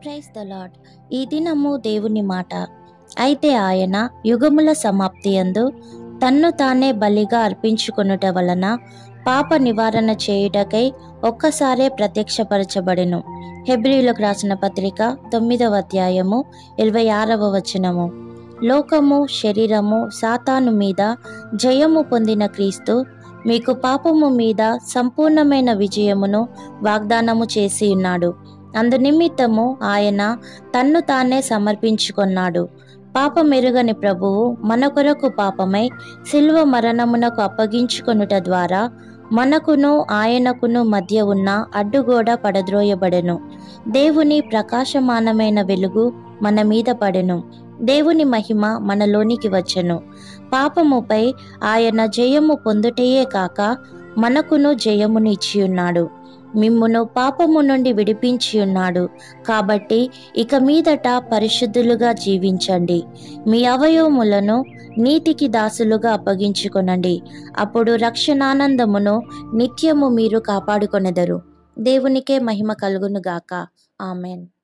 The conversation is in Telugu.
ప్రైజ్ ద లాడ్ ఈ దినము దేవుని మాట అయితే ఆయన యుగముల సమాప్తి యందు తన్ను తానే బలిగా అర్పించుకొనుట వలన పాప నివారణ చేయుటకై ఒక్కసారే ప్రత్యక్షపరచబడెను హెబ్రిలకు రాసిన పత్రిక తొమ్మిదవ అధ్యాయము ఇరవై ఆరవ వచనము లోకము శరీరము సాతాను మీద జయము పొందిన క్రీస్తు మీకు పాపము మీద సంపూర్ణమైన విజయమును వాగ్దానము చేసి ఉన్నాడు అందునిమిత్తము ఆయన తన్ను తానే సమర్పించుకొన్నాడు పాపమెరుగని ప్రభువు మన కొరకు పాపమై శిల్వ మరణమునకు అప్పగించుకొనుట ద్వారా మనకును ఆయనకును మధ్య ఉన్న అడ్డుగోడ పడద్రోయబడెను దేవుని ప్రకాశమానమైన వెలుగు మన మీద పడెను దేవుని మహిమ మనలోనికి వచ్చెను పాపముపై ఆయన జయము పొందుటయే కాక మనకును జయమునిచ్చి ఉన్నాడు మిమ్మును పాపము నుండి విడిపించి ఉన్నాడు కాబట్టి ఇక మీదట పరిశుద్ధులుగా జీవించండి మీ అవయవములను నీతికి దాసులుగా అప్పగించుకొనండి అప్పుడు రక్షణానందమును నిత్యము మీరు కాపాడుకొనెదరు దేవునికే మహిమ కలుగును గాక ఆమెన్